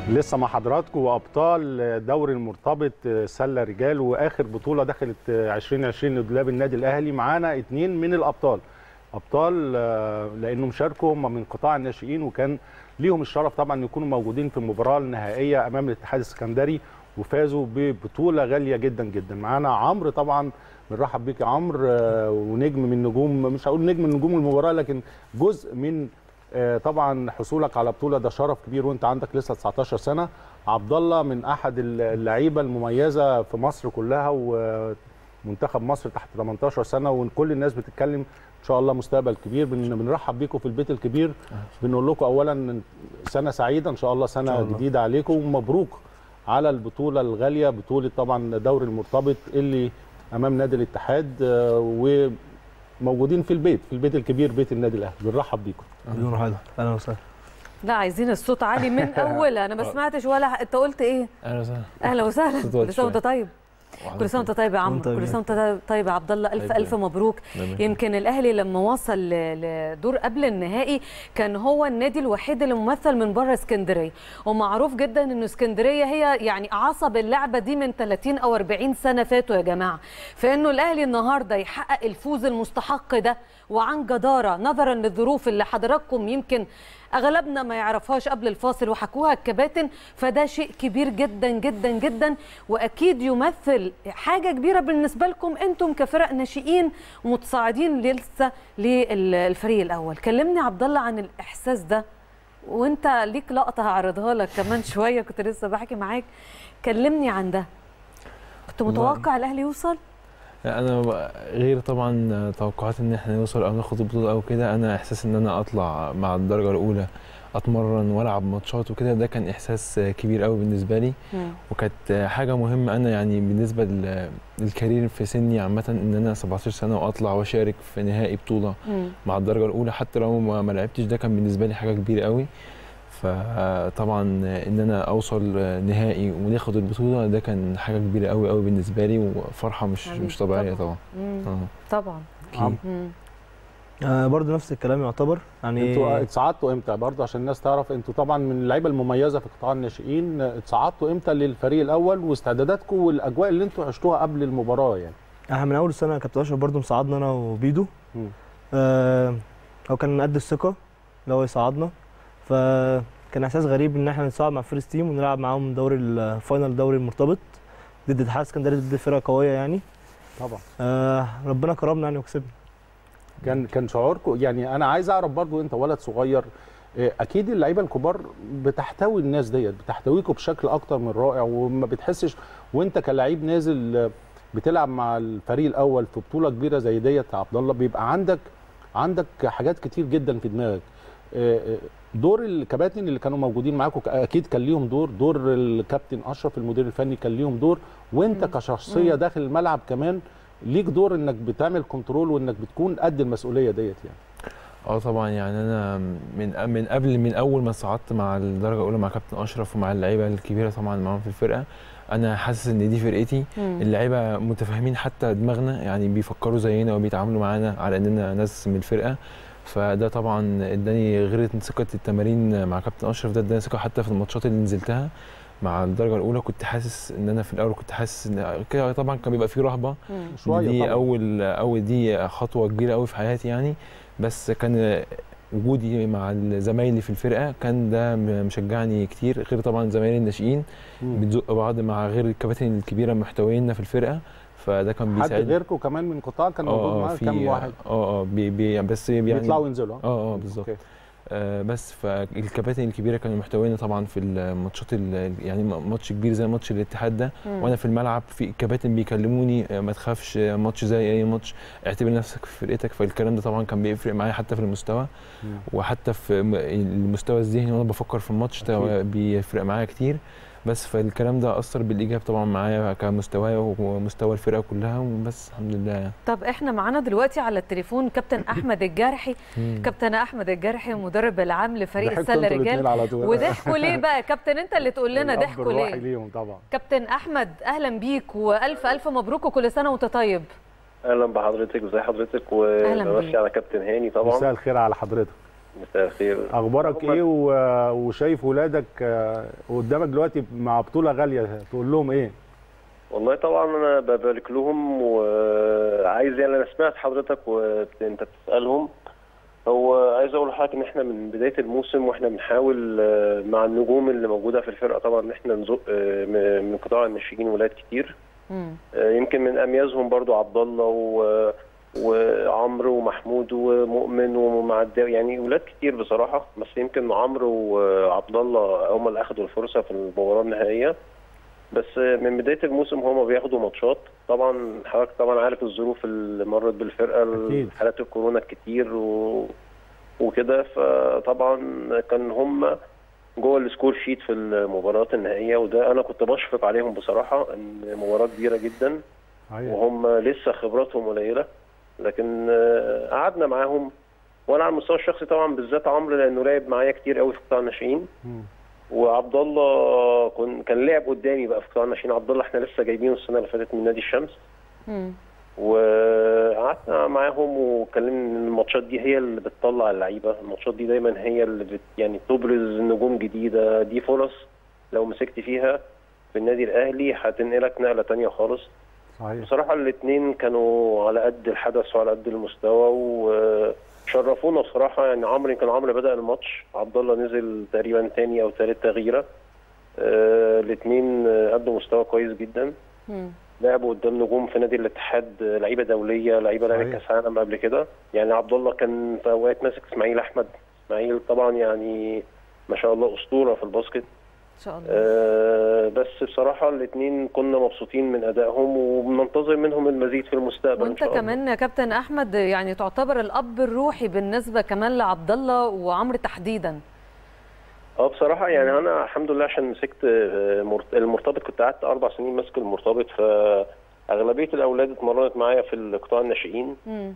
لسه مع حضراتكم وابطال دوري المرتبط سله رجال واخر بطوله دخلت 2020 لدولاب النادي الاهلي معانا اتنين من الابطال ابطال لانهم شاركوا هم من قطاع الناشئين وكان ليهم الشرف طبعا يكونوا موجودين في المباراه النهائيه امام الاتحاد السكندري وفازوا ببطوله غاليه جدا جدا معانا عمرو طبعا بنرحب بيك يا عمرو ونجم من نجوم مش هقول نجم من نجوم المباراه لكن جزء من طبعا حصولك على بطوله ده شرف كبير وانت عندك لسه 19 سنه عبد الله من احد اللعيبه المميزه في مصر كلها ومنتخب مصر تحت 18 سنه وكل الناس بتتكلم ان شاء الله مستقبل كبير بنرحب بيكم في البيت الكبير بنقول لكم اولا سنه سعيده ان شاء الله سنه شاء الله. جديده عليكم ومبروك على البطوله الغاليه بطوله طبعا دوري المرتبط اللي امام نادي الاتحاد وموجودين في البيت في البيت الكبير بيت النادي الاهلي بنرحب بيكم بدون حاجه اهلا وسهلا لا عايزين الصوت عالي من اولها انا ما سمعتش ولا انت قلت ايه اهلا وسهلا اهلا وسهلا كل سنه وانت طيب كل سنه وانت طيب يا عمرو كل سنه وانت طيب يا عبد الله الف الف مبروك يمكن الاهلي لما وصل لدور قبل النهائي كان هو النادي الوحيد اللي ممثل من بره اسكندريه ومعروف جدا ان اسكندريه هي يعني عصب اللعبه دي من 30 او 40 سنه فاتوا يا جماعه فانه الاهلي النهارده يحقق الفوز المستحق ده وعن جداره نظرا للظروف اللي حضراتكم يمكن اغلبنا ما يعرفهاش قبل الفاصل وحكوها الكباتن فده شيء كبير جدا جدا جدا واكيد يمثل حاجه كبيره بالنسبه لكم انتم كفرق ناشئين متصاعدين لسه للفريق الاول كلمني عبد الله عن الاحساس ده وانت ليك لقطه هعرضها لك كمان شويه كنت لسه بحكي معاك كلمني عن ده كنت متوقع الاهلي يوصل انا غير طبعا توقعات ان احنا نوصل او ناخد البطوله او كده انا احساس ان انا اطلع مع الدرجه الاولى اتمرن والعب ماتشات وكده ده كان احساس كبير قوي بالنسبه لي وكانت حاجه مهمه انا يعني بالنسبه للكارير في سني عامه ان انا 17 سنه واطلع واشارك في نهائي بطوله مع الدرجه الاولى حتى لو ما لعبتش ده كان بالنسبه لي حاجه كبيره قوي فطبعا ان انا اوصل نهائي وناخد البطوله ده كان حاجه كبيره قوي قوي بالنسبه لي وفرحه مش مش طبيعيه طبعا طبعا طبعا آه برضه نفس الكلام يعتبر يعني انتوا اتصعدتوا امتى برضه عشان الناس تعرف انتوا طبعا من اللعيبه المميزه في قطاع الناشئين اتصعدتوا امتى للفريق الاول واستعداداتكم والاجواء اللي انتوا عشتوها قبل المباراه يعني احنا من اول السنه كابتن اشرف برضه مصعدنا انا وبيدو آه هو كان قد الثقه اللي هو يصعدنا فكان احساس غريب ان احنا نصعد مع فيرست تيم ونلعب معاهم دوري الفاينل دوري المرتبط ضد اتحاد اسكندريه ضد فرقه قويه يعني طبعا آه ربنا كرمنا يعني وكسبنا كان كان شعوركم يعني انا عايز اعرف برضو انت ولد صغير اكيد اللعيبه الكبار بتحتوي الناس ديت بتحتويكم بشكل اكتر من رائع وما بتحسش وانت كلاعب نازل بتلعب مع الفريق الاول في بطوله كبيره زي ديت يا عبد الله بيبقى عندك عندك حاجات كتير جدا في دماغك دور الكباتن اللي كانوا موجودين معاكم اكيد كان ليهم دور دور الكابتن اشرف المدير الفني كان ليهم دور وانت مم. كشخصيه مم. داخل الملعب كمان ليك دور انك بتعمل كنترول وانك بتكون قد المسؤوليه ديت يعني اه طبعا يعني انا من من قبل من اول ما صعدت مع الدرجه الاولى مع كابتن اشرف ومع اللعيبه الكبيره طبعا معاهم في الفرقه انا حاسس ان دي فرقتي اللعيبه متفاهمين حتى دماغنا يعني بيفكروا زينا وبيتعاملوا معانا على اننا ناس من الفرقه فده طبعا اداني غير ثقه التمارين مع كابتن اشرف ده اداني ثقه حتى في الماتشات اللي نزلتها مع الدرجه الاولى كنت حاسس ان انا في الاول كنت حاسس ان كده طبعا كان بيبقى في رهبه شويه دي طبعا. اول اول دي خطوه كبيره قوي في حياتي يعني بس كان وجودي مع زمايلي في الفرقه كان ده مشجعني كتير غير طبعا زمايلي الناشئين بنزق بعض مع غير الكباتن الكبيره محتوينا في الفرقه فده كان بيساعد حد غيركم كمان من قطاع كان موجود معاك كام واحد اه اه بي بي بس يعني بيطلعوا وينزلوا اه اه بالظبط آه بس فالكباتن الكبيره كانوا محتوينا طبعا في الماتشات يعني ماتش كبير زي ماتش الاتحاد ده مم. وانا في الملعب في كباتن بيكلموني ما تخافش ماتش زي اي ماتش اعتبر نفسك في فرقتك فالكلام ده طبعا كان بيفرق معايا حتى في المستوى مم. وحتى في المستوى الذهني وانا بفكر في الماتش ده بيفرق معايا كتير بس فالكلام ده اثر بالايجاب طبعا معايا كمستوايا ومستوى الفرقه كلها وبس الحمد لله يعني. طب احنا معانا دلوقتي على التليفون كابتن احمد الجرحي كابتن احمد الجرحي المدرب العام لفريق السله رجال وضحكوا ليه بقى كابتن انت اللي تقول لنا ضحكوا ليه ليهم طبعا كابتن احمد اهلا بيك والف الف مبروك وكل سنه وانت طيب اهلا بحضرتك ازي حضرتك وبمسي على كابتن هاني طبعا مساء الخير على حضرتك مساء الخير اخبارك ايه وشايف ولادك قدامك دلوقتي مع بطوله غاليه تقول لهم ايه والله طبعا انا ببارك لهم وعايز يعني انا سمعت حضرتك وانت بتسالهم هو عايز اقول لحضرتك ان احنا من بدايه الموسم واحنا بنحاول مع النجوم اللي موجوده في الفرقه طبعا ان احنا نزق من قطاع الناشئين ولاد كتير يمكن من اميزهم برضو عبد الله و وعمرو ومحمود ومؤمن ومعداوي يعني ولاد كتير بصراحه بس يمكن عمرو وعبد الله هم اللي اخذوا الفرصه في المباراه النهائيه بس من بدايه الموسم هم بياخدوا ماتشات طبعا حضرتك طبعا عارف الظروف اللي مرت بالفرقه حالات الكورونا الكتير و... وكده فطبعا كان هم جوه السكور شيت في المباريات النهائيه وده انا كنت بشفق عليهم بصراحه ان مباراه كبيره جدا وهم لسه خبراتهم قليله لكن قعدنا معاهم وانا على المستوى الشخصي طبعا بالذات عمرو لانه لعب معايا كتير قوي في قطاع الناشئين وعبد الله كان لعب قدامي بقى في قطاع الناشئين عبد الله احنا لسه جايبينه السنه اللي فاتت من نادي الشمس وقعدنا معاهم واتكلمنا ان الماتشات دي هي اللي بتطلع اللعيبه الماتشات دي دايما هي اللي بت يعني تبرز نجوم جديده دي فرص لو مسكت فيها في النادي الاهلي هتنقلك نقله تانية خالص صحيح. بصراحه الاثنين كانوا على قد الحدث وعلى قد المستوى وشرفونا بصراحه يعني عمرو كان عمرو بدا الماتش عبد الله نزل تقريبا ثاني او ثالث تغييره آه الاثنين قدموا مستوى كويس جدا مم. لعبوا قدام نجوم في نادي الاتحاد لعيبه دوليه لعيبه لعبت كاس عالم قبل كده يعني عبد الله كان في اوقات ماسك اسماعيل احمد اسماعيل طبعا يعني ما شاء الله اسطوره في الباسكت ان شاء الله آه بس بصراحه الاثنين كنا مبسوطين من ادائهم وبننتظر منهم المزيد في المستقبل وانت إن شاء كمان الله. يا كابتن احمد يعني تعتبر الاب الروحي بالنسبه كمان لعبد الله وعمرو تحديدا اه بصراحه يعني انا الحمد لله عشان مسكت المرتبط كنت قعدت اربع سنين ماسك المرتبط فاغلبيه الاولاد اتمرنت معايا في القطاع الناشئين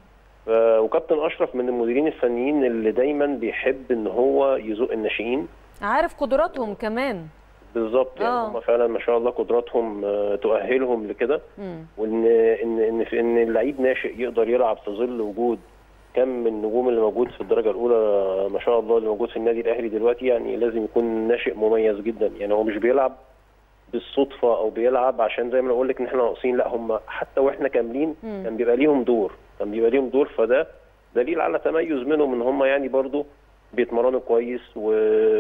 وكابتن اشرف من المديرين الفنيين اللي دايما بيحب ان هو يزق الناشئين عارف قدراتهم كمان بالظبط يعني آه. هم فعلا ما شاء الله قدراتهم تؤهلهم لكده مم. وان ان ان في ان اللعيب ناشئ يقدر يلعب في ظل وجود كم من النجوم اللي موجود في الدرجه الاولى ما شاء الله اللي موجود في النادي الاهلي دلوقتي يعني لازم يكون ناشئ مميز جدا يعني هو مش بيلعب بالصدفه او بيلعب عشان زي ما انا بقول لك ان احنا ناقصين لا هم حتى واحنا كاملين مم. كان بيبقى ليهم دور كان بيبقى ليهم دور فده دليل على تميز منهم ان هم يعني برضو بيتمرنوا كويس و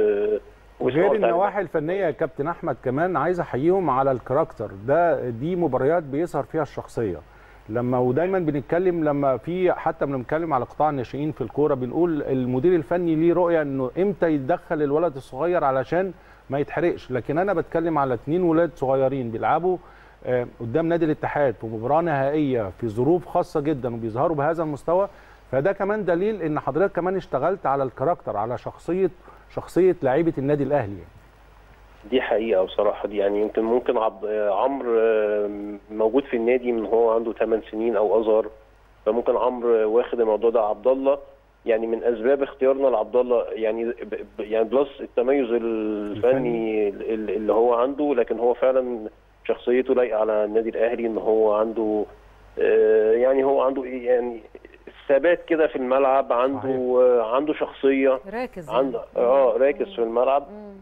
وغير النواحي الفنيه يا كابتن احمد كمان عايز احييهم على الكاركتر ده دي مباريات بيظهر فيها الشخصيه لما ودايما بنتكلم لما في حتى بنتكلم على قطاع الناشئين في الكوره بنقول المدير الفني ليه رؤيه انه امتى يتدخل الولد الصغير علشان ما يتحرقش لكن انا بتكلم على اتنين ولاد صغيرين بيلعبوا آه، قدام نادي الاتحاد في مباراه نهائيه في ظروف خاصه جدا وبيظهروا بهذا المستوى فده كمان دليل ان حضرتك كمان اشتغلت على الكاركتر على شخصيه شخصيه لعيبه النادي الاهلي يعني. دي حقيقه بصراحه دي يعني يمكن ممكن عبد عمرو آه، موجود في النادي من هو عنده 8 سنين او اصغر فممكن عمرو واخد الموضوع ده عبد الله يعني من اسباب اختيارنا لعبد الله يعني ب- ب- يعني بلس التميز الفني اللي اللي هو عنده لكن هو فعلا شخصيته لايقه على النادي الاهلي ان هو عنده آه، يعني هو عنده ايه يعني ثبات كده في الملعب عنده آه، عنده شخصيه راكز يعني. عنده اه راكز في الملعب مم.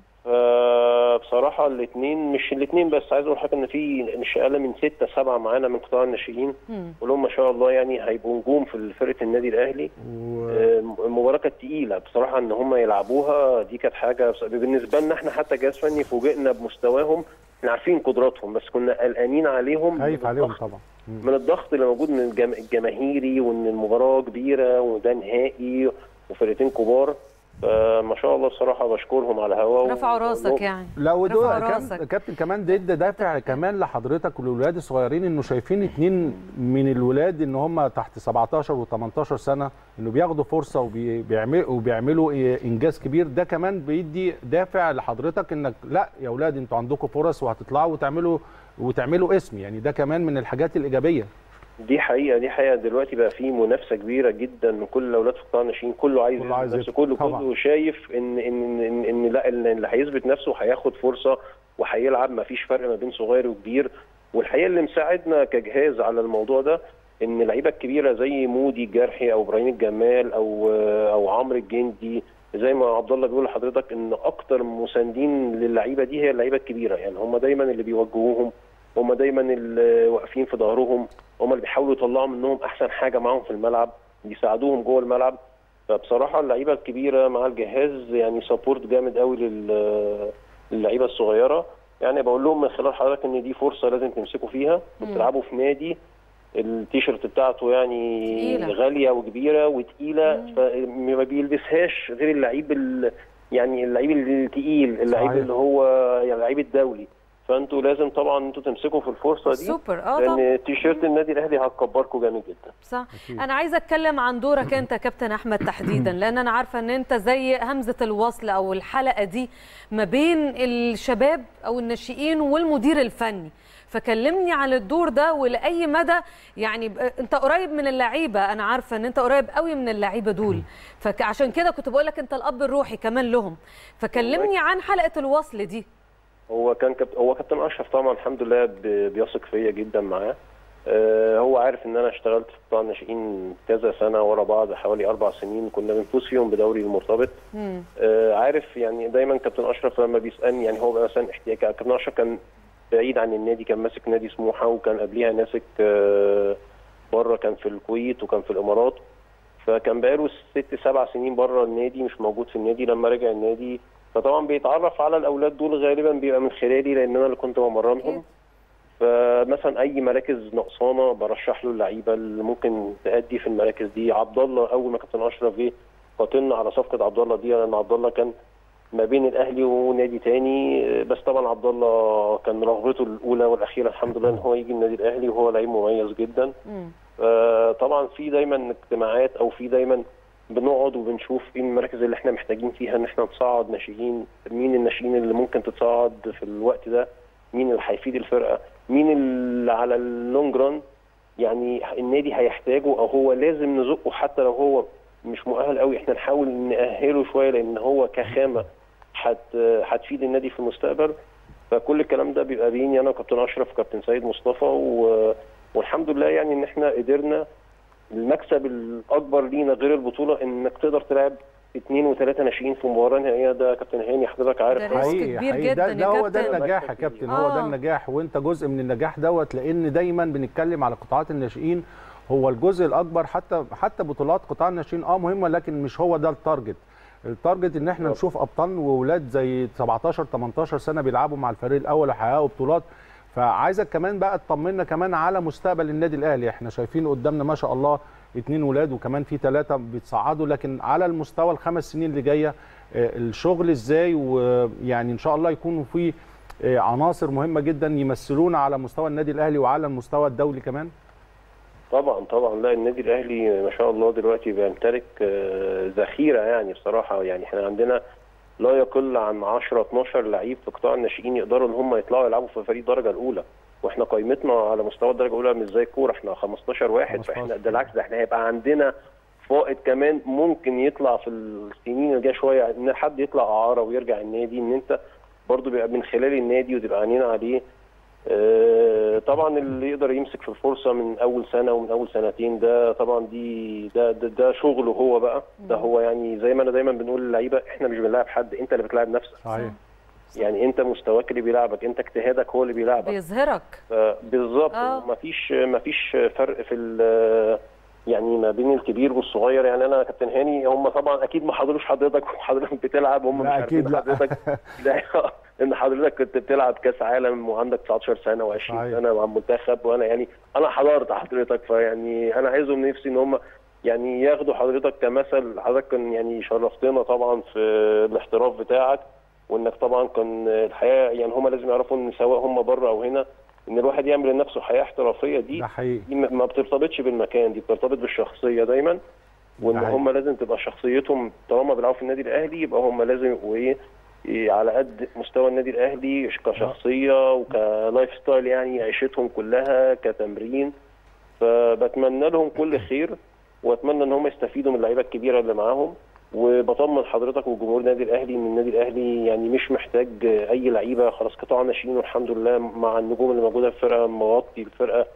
فبصراحه الاثنين مش الاثنين بس عايز اقول حاجه ان في مش اقل من سته سبعه معانا من قطاع الناشئين مم. كلهم ما شاء الله يعني هيبقوا نجوم في فرقه النادي الاهلي و... آه، المباراه كانت تقيله بصراحه ان هم يلعبوها دي كانت حاجه بص- بالنسبه لنا احنا حتى جهاز فني فوجئنا بمستواهم احنا عارفين قدراتهم بس كنا قلقانين عليهم خايف من عليهم الضغط- طبعا مم. من الضغط اللي موجود من الجم... الجماهيري وان المباراه كبيره وده نهائي وفرقتين كبار فما شاء الله بصراحه بشكرهم على الهوا رفعوا راسك يعني لو رفعوا دول كام- راسك. كابتن كمان ده ادى دافع كمان لحضرتك وللولاد الصغيرين انه شايفين اتنين من الولاد ان هم تحت 17 و18 سنه انه بياخدوا فرصه وبيعملوا وبيعملوا إيه انجاز كبير ده كمان بيدي دافع لحضرتك انك لا يا اولاد انتوا عندكم فرص وهتطلعوا وتعملوا وتعملوا اسم يعني ده كمان من الحاجات الايجابيه دي حقيقه دي حقيقه دلوقتي بقى في منافسه كبيره جدا من كل الاولاد في قطاع الناشئين كله عايز كله عايز يثبت نفسه يدخل. كله طبعا. كله شايف ان ان ان, إن لا اللي هيثبت نفسه هياخد فرصه وهيلعب ما فيش فرق ما بين صغير وكبير والحقيقه اللي مساعدنا كجهاز على الموضوع ده ان اللعيبه الكبيره زي مودي الجرحي او ابراهيم الجمال او او عمرو الجندي زي ما عبد الله بيقول لحضرتك ان اكتر مساندين للعيبه دي هي اللعيبه الكبيره يعني هم دايما اللي بيوجهوهم هم دايما اللي واقفين في ظهرهم هم اللي بيحاولوا يطلعوا منهم احسن حاجه معاهم في الملعب بيساعدوهم جوه الملعب فبصراحه اللعيبه الكبيره مع الجهاز يعني سبورت جامد قوي للعيبه الصغيره يعني بقول لهم من خلال حضرتك ان دي فرصه لازم تمسكوا فيها وتلعبوا في نادي التيشيرت بتاعته يعني تقيلة. غاليه وكبيره وتقيله فما بيلبسهاش غير اللعيب ال- يعني اللعيب التقيل اللعيب صحيح. اللي هو يعني اللعيب الدولي فانتوا لازم طبعا انتوا تمسكوا في الفرصه دي سوبر اه لان طبعا تيشيرت النادي الاهلي هتكبركم جامد جدا صح انا عايزه اتكلم عن دورك انت يا كابتن احمد تحديدا لان انا عارفه ان انت زي همزه الوصل او الحلقه دي ما بين الشباب او الناشئين والمدير الفني فكلمني عن الدور ده ولاي مدى يعني ب- انت قريب من اللعيبه انا عارفه ان انت قريب قوي من اللعيبه دول فعشان كده كنت بقول لك انت الاب الروحي كمان لهم فكلمني عن حلقه الوصل دي هو كان كابت... هو كابتن اشرف طبعا الحمد لله ب... بيثق فيا جدا معاه آه هو عارف ان انا اشتغلت في قطاع الناشئين كذا سنه ورا بعض حوالي اربع سنين كنا بنفوز فيهم بدوري المرتبط مم. آه عارف يعني دايما كابتن اشرف لما بيسالني يعني هو بقى مثلا احتياج كابتن اشرف كان بعيد عن النادي كان ماسك نادي سموحه وكان قبليها ماسك آه بره كان في الكويت وكان في الامارات فكان بقاله ست سبع سنين بره النادي مش موجود في النادي لما رجع النادي فطبعا بيتعرف على الاولاد دول غالبا بيبقى من خلالي لان انا اللي كنت بمرنهم فمثلا اي مراكز نقصانه برشح له اللعيبه اللي ممكن تأدي في المراكز دي عبد الله اول ما كابتن اشرف جه قاتلنا على صفقه عبد الله دي لان عبد الله كان ما بين الاهلي ونادي تاني بس طبعا عبد الله كان رغبته الاولى والاخيره الحمد لله ان هو يجي النادي الاهلي وهو لعيب مميز جدا مم. آه، طبعا في دايما اجتماعات او في دايما بنقعد وبنشوف ايه المراكز اللي احنا محتاجين فيها ان احنا نصعد ناشئين مين الناشئين اللي ممكن تتصعد في الوقت ده مين اللي هيفيد الفرقه مين اللي على اللونج ران يعني النادي هيحتاجه او هو لازم نزقه حتى لو هو مش مؤهل قوي احنا نحاول نأهله شويه لان هو كخامه هت هتفيد النادي في المستقبل فكل الكلام ده بيبقى بيني انا وكابتن اشرف وكابتن سيد مصطفى و... والحمد لله يعني ان احنا قدرنا المكسب الاكبر لينا غير البطوله انك تقدر تلعب اثنين وثلاثه ناشئين في مباراه نهائيه ده كابتن هاني حضرتك عارف ده ريسك حقيقي كبير حقيقي جدا ده, يا ده هو ده كابتن. النجاح يا كابتن هو ده آه. النجاح وانت جزء من النجاح دوت لان دايما بنتكلم على قطاعات الناشئين هو الجزء الاكبر حتى حتى بطولات قطاع الناشئين اه مهمه لكن مش هو ده التارجت التارجت ان احنا نشوف ابطال واولاد زي 17 18 سنه بيلعبوا مع الفريق الاول ويحققوا بطولات فعايزك كمان بقى تطمنا كمان على مستقبل النادي الاهلي احنا شايفين قدامنا ما شاء الله اتنين ولاد وكمان في ثلاثه بيتصعدوا لكن على المستوى الخمس سنين اللي جايه آه، الشغل ازاي ويعني ان شاء الله يكونوا في آه، عناصر مهمه جدا يمثلونا على مستوى النادي الاهلي وعلى المستوى الدولي كمان طبعا طبعا لا النادي الاهلي ما شاء الله دلوقتي بيمتلك آه، ذخيره يعني بصراحه يعني احنا عندنا لا يقل عن 10 12 لعيب في قطاع الناشئين يقدروا ان هم يطلعوا يلعبوا في فريق الدرجه الاولى واحنا قائمتنا على مستوى الدرجه الاولى مش زي الكوره احنا 15 واحد 15. فاحنا ده بالعكس ده احنا هيبقى عندنا فائض كمان ممكن يطلع في السنين اللي جايه شويه ان حد يطلع اعاره ويرجع النادي ان انت برضه بيبقى من خلال النادي وتبقى عينينا عليه آه، طبعا اللي يقدر يمسك في الفرصه من اول سنه ومن اول سنتين ده طبعا دي ده ده, ده شغله هو بقى ده هو يعني زي ما انا دايما بنقول للعيبه احنا مش بنلاعب حد انت اللي بتلاعب نفسك صحيح يعني انت مستواك اللي بيلعبك انت اجتهادك هو اللي بيلعبك بيظهرك آه، بالظبط آه. مفيش مفيش فرق في ال- يعني ما بين الكبير والصغير يعني انا كابتن هاني هم طبعا اكيد ما حضروش حضرتك وحضرتك بتلعب هم لا، مش أكيد عارفين لا. حضرتك لا ان حضرتك كنت بتلعب كاس عالم وعندك 19 سنه و20 صحيح. سنه مع المنتخب وانا يعني انا حضرت حضرتك فيعني انا عايزهم نفسي ان هم يعني ياخدوا حضرتك كمثل حضرتك كان يعني شرفتنا طبعا في الاحتراف بتاعك وانك طبعا كان الحياه يعني هم لازم يعرفوا ان سواء هم بره او هنا ان الواحد يعمل لنفسه حياه احترافيه دي ده حقيقي دي ما بترتبطش بالمكان دي بترتبط بالشخصيه دايما وان ده حقيقي. هم لازم تبقى شخصيتهم طالما بيلعبوا في النادي الاهلي يبقى هم لازم يبقوا ايه إيه على قد مستوى النادي الاهلي كشخصيه وكلايف ستايل يعني عيشتهم كلها كتمرين فبتمنى لهم كل خير واتمنى ان هم يستفيدوا من اللعيبه الكبيره اللي معاهم وبطمن حضرتك وجمهور النادي الاهلي ان النادي الاهلي يعني مش محتاج اي لعيبه خلاص قطاع ناشئين والحمد لله مع النجوم اللي موجوده في الفرقه مغطي الفرقه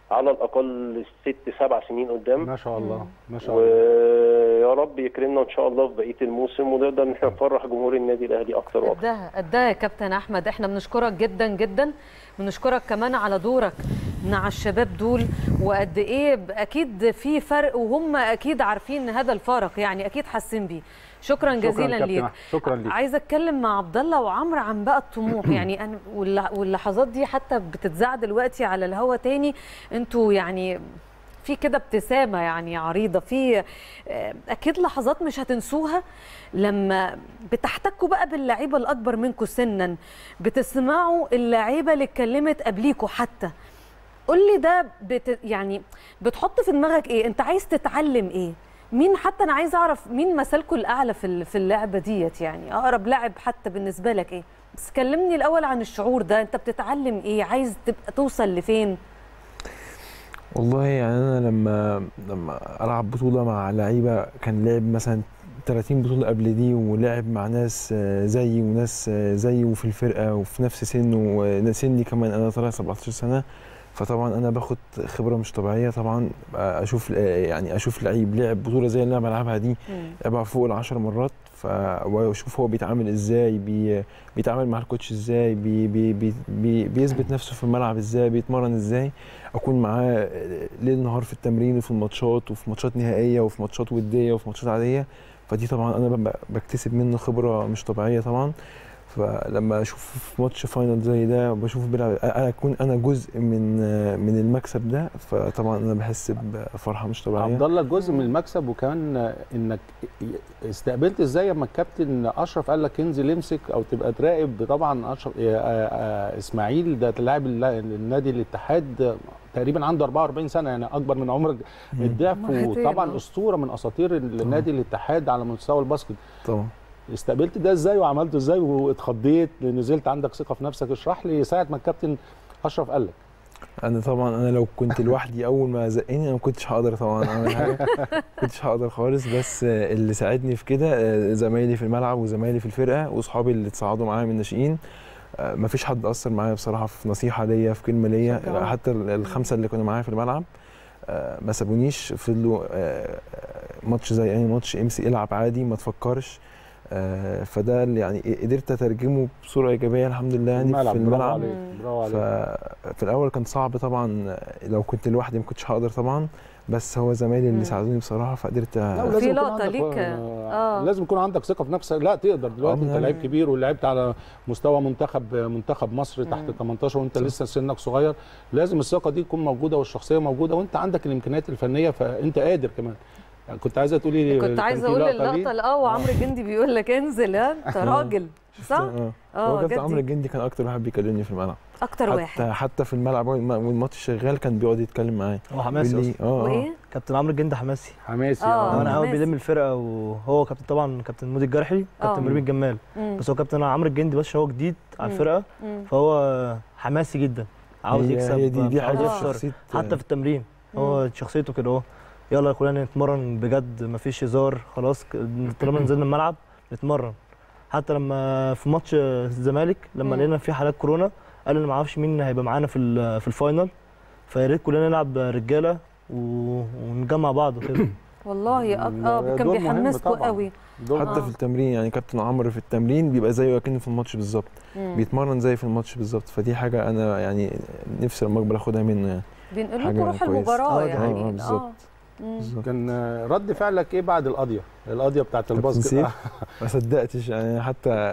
على الاقل ست سبع سنين قدام ما شاء الله ما شاء الله ويا رب يكرمنا ان شاء الله في بقيه الموسم ونقدر ان احنا نفرح جمهور النادي الاهلي اكتر واكتر قدها قدها يا كابتن احمد احنا بنشكرك جدا جدا بنشكرك كمان على دورك مع الشباب دول وقد ايه اكيد في فرق وهم اكيد عارفين هذا الفارق يعني اكيد حاسين بيه شكرا جزيلا شكرا ليك شكرا ليك عايزه اتكلم مع عبد الله وعمرو عن بقى الطموح يعني انا واللحظات دي حتى بتتذاع دلوقتي على الهوا تاني انتوا يعني في كده ابتسامه يعني عريضه في اكيد لحظات مش هتنسوها لما بتحتكوا بقى باللعيبه الاكبر منكم سنا بتسمعوا اللعيبه اللي اتكلمت قبليكوا حتى قول لي ده بت يعني بتحط في دماغك ايه انت عايز تتعلم ايه مين حتى انا عايز اعرف مين مثلكم الاعلى في في اللعبه ديت يعني اقرب لاعب حتى بالنسبه لك ايه بس كلمني الاول عن الشعور ده انت بتتعلم ايه عايز تبقى توصل لفين والله يعني انا لما لما العب بطوله مع لعيبه كان لعب مثلا 30 بطوله قبل دي ولعب مع ناس زيي وناس زيي وفي الفرقه وفي نفس سنه وسني كمان انا طالع 17 سنه فطبعا انا باخد خبره مش طبيعيه طبعا اشوف يعني اشوف لعيب لعب بطوله زي اللي انا بلعبها دي لعبها فوق العشر مرات ف واشوف هو بيتعامل ازاي بي بيتعامل مع الكوتش ازاي بي بي بي بي بيثبت نفسه في الملعب ازاي بيتمرن ازاي اكون معاه ليل نهار في التمرين وفي الماتشات وفي ماتشات نهائيه وفي ماتشات وديه وفي ماتشات عاديه فدي طبعا انا بكتسب منه خبره مش طبيعيه طبعا فلما اشوف في ماتش فاينل زي ده بشوف بيلعب انا اكون انا جزء من من المكسب ده فطبعا انا بحس بفرحه مش طبيعيه عبد الله جزء من المكسب وكمان انك استقبلت ازاي لما الكابتن اشرف قال لك انزل امسك او تبقى تراقب طبعا اشرف اسماعيل ده لاعب النادي الاتحاد تقريبا عنده 44 سنه يعني اكبر من عمر الضعف وطبعا اسطوره من اساطير النادي الاتحاد على مستوى الباسكت طبعا استقبلت ده ازاي وعملته ازاي واتخضيت نزلت عندك ثقه في نفسك اشرح لي ساعه ما الكابتن اشرف قال لك انا طبعا انا لو كنت لوحدي اول ما زقني انا ما كنتش هقدر طبعا اعمل حاجه ما كنتش هقدر خالص بس اللي ساعدني في كده زمايلي في الملعب وزمايلي في الفرقه واصحابي اللي اتصعدوا معايا من الناشئين ما فيش حد اثر معايا بصراحه في نصيحه ليا في كلمه ليا حتى الخمسه اللي كانوا معايا في الملعب ما سابونيش فضلوا ماتش زي اي ماتش امسي العب عادي ما تفكرش آه فده اللي يعني قدرت اترجمه بصوره ايجابيه الحمد لله يعني الملعب في الملعب عليك. برافو عليك. ففي الاول كان صعب طبعا لو كنت لوحدي ما كنتش هقدر طبعا بس هو زمايلي اللي ساعدوني بصراحه فقدرت في لقطه ليك اه لازم يكون عندك ثقه في نفسك لا تقدر دلوقتي انت لعيب كبير ولعبت على مستوى منتخب منتخب مصر تحت 18 وانت لسه سنك صغير لازم الثقه دي تكون موجوده والشخصيه موجوده وانت عندك الامكانيات الفنيه فانت قادر كمان يعني كنت عايزه تقولي كنت عايزه اقول اللقطه اه وعمرو الجندي بيقول لك انزل ها انت راجل صح؟ اه هو كابتن عمرو الجندي كان اكتر واحد بيكلمني في الملعب اكتر حتى واحد حتى في الملعب والماتش شغال كان بيقعد يتكلم معايا هو حماسي اصلا اه وايه؟ كابتن عمرو الجندي حماسي حماسي اه انا هو بيلم الفرقه وهو كابتن طبعا كابتن مودي الجرحي كابتن مرمي الجمال بس هو كابتن عمرو الجندي بس هو جديد على الفرقه فهو حماسي جدا عاوز يكسب هي دي دي حاجه في شخصيه حتى في التمرين هو شخصيته كده اهو يلا كلنا نتمرن بجد مفيش هزار خلاص طالما نزلنا الملعب نتمرن حتى لما في ماتش الزمالك لما لقينا في حالات كورونا قال انا ما اعرفش مين هيبقى معانا في في الفاينل فيا ريت كلنا نلعب رجاله ونجمع بعض وكده والله اه كان بيحمسكوا قوي حتى في التمرين يعني كابتن عمرو في التمرين بيبقى زيه اكنه في الماتش بالظبط بيتمرن زي في الماتش بالظبط فدي حاجه انا يعني نفسي لما اكبر اخدها منه يعني بينقل لكم روح المباراه يعني اه بالظبط كان رد فعلك ايه بعد القضيه القضيه بتاعت الباسكت ما صدقتش يعني حتى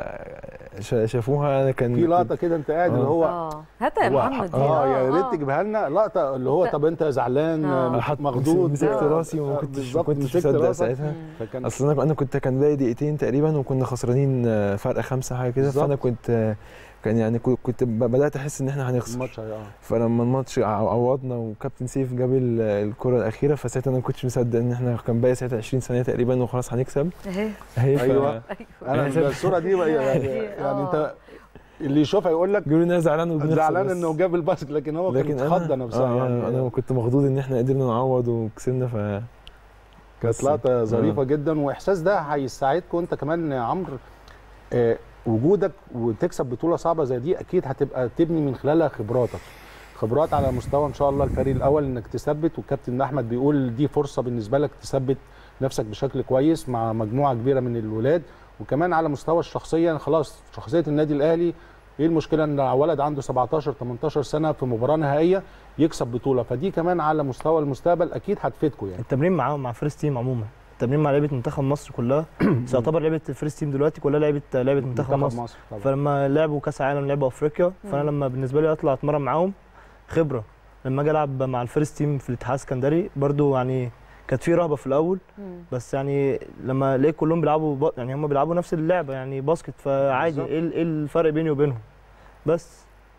شافوها انا كان في لقطه كده انت قاعد اللي هو اه هاتها يا محمد دي اه يا ريت تجيبها لنا لقطه اللي هو طب انت زعلان آه. مخضوض مسكت راسي وما كنتش ما كنتش مصدق ساعتها اصل انا انا كنت كان باقي دقيقتين تقريبا وكنا خسرانين فرق خمسه حاجه كده فانا كنت كان يعني كنت بدات احس ان احنا هنخسر الماتش اه فلما الماتش عوضنا وكابتن سيف جاب الكره الاخيره فساعتها انا ما كنتش مصدق ان احنا كان باقي ساعتها 20 ثانيه تقريبا وخلاص هنكسب اهي ايوه ايوه انا الصوره دي يعني, يعني انت اللي يشوفها يقول لك بيقول انا زعلان زعلان انه جاب الباسك لكن هو لكن كان اتخضى نفسها آه يعني انا كنت مخضوض ان احنا قدرنا نعوض وكسبنا ف كانت لقطه ظريفه جدا واحساس ده هيساعدكم انت كمان يا عمرو آه وجودك وتكسب بطوله صعبه زي دي اكيد هتبقى تبني من خلالها خبراتك خبرات على مستوى ان شاء الله الفريق الاول انك تثبت والكابتن احمد بيقول دي فرصه بالنسبه لك تثبت نفسك بشكل كويس مع مجموعه كبيره من الولاد وكمان على مستوى الشخصيه خلاص شخصيه النادي الاهلي ايه المشكله ان ولد عنده 17 18 سنه في مباراه نهائيه يكسب بطوله فدي كمان على مستوى المستقبل اكيد هتفيدكم يعني التمرين معاهم مع فيرست تيم عموما التمرين مع لعيبه منتخب مصر كلها تعتبر لعيبه الفيرست تيم دلوقتي كلها لعيبه لعيبه منتخب, منتخب مصر, مصر طبعا. فلما لعبوا كاس عالم لعبوا افريقيا فانا لما بالنسبه لي اطلع اتمرن معاهم خبره لما اجي العب مع الفيرست تيم في الاتحاد السكندري برضو يعني كانت في رهبه في الاول بس يعني لما لقيت كلهم بيلعبوا يعني هم بيلعبوا نفس اللعبه يعني باسكت فعادي ايه ايه الفرق بيني وبينهم بس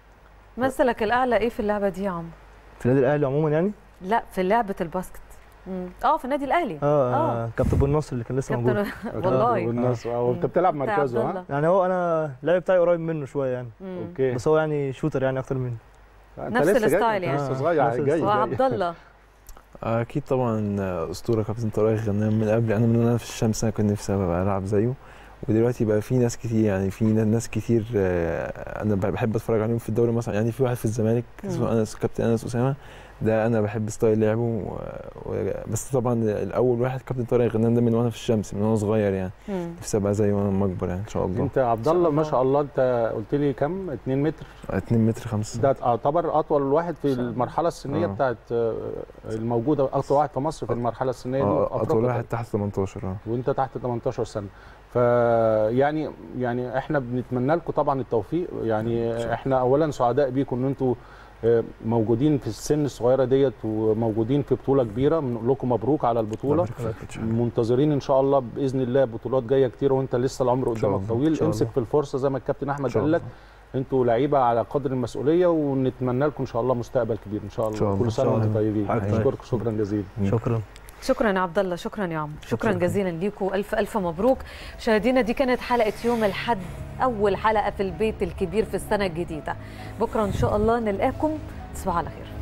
مثلك الاعلى ايه في اللعبه دي يا عمرو في النادي الاهلي عموما يعني لا في لعبه الباسكت اه في النادي الاهلي اه, آه. كابتن ابو النصر اللي كان لسه موجود والله ابو النصر اه انت بتلعب مركزه ها يعني هو انا اللعب بتاعي قريب منه شويه يعني اوكي بس هو يعني شوتر يعني اكتر مني نفس الستايل يعني لسه صغير جاي وعبد الله اكيد طبعا اسطوره كابتن طارق غنام من قبل انا من وانا في الشمس انا كنت نفسي ابقى العب زيه ودلوقتي بقى في ناس كتير يعني في ناس كتير انا بحب اتفرج عليهم في الدوري مثلا يعني في واحد في الزمالك اسمه انس كابتن انس اسامه ده انا بحب ستايل لعبه و... بس طبعا الاول واحد كابتن طارق غنام ده من وانا في الشمس من وانا صغير يعني نفسي ابقى زيه وانا لما اكبر يعني ان شاء الله انت عبد الله ما شاء الله انت قلت لي كم 2 متر 2 متر 5 ده يعتبر اطول واحد في المرحله السنيه آه. بتاعت الموجوده اطول واحد في مصر في المرحله السنيه دي آه اطول واحد تحت 18 اه وانت تحت 18 سنه فيعني يعني احنا بنتمنى لكم طبعا التوفيق يعني احنا اولا سعداء بيكم ان انتوا موجودين في السن الصغيره ديت وموجودين في بطوله كبيره بنقول لكم مبروك على البطوله منتظرين ان شاء الله باذن الله بطولات جايه كتير وانت لسه العمر قدامك طويل امسك في الفرصه زي ما الكابتن احمد قال لك انتوا لعيبه على قدر المسؤوليه ونتمنى لكم ان شاء الله مستقبل كبير ان شاء الله كل سنه وانتم طيبين اشكرك شكرا جزيلا شكرا شكرا يا عبد الله شكرا يا عمرو شكرا جزيلا ليكم الف الف مبروك مشاهدينا دي كانت حلقه يوم الاحد اول حلقه في البيت الكبير في السنه الجديده بكره ان شاء الله نلقاكم تصبحوا على خير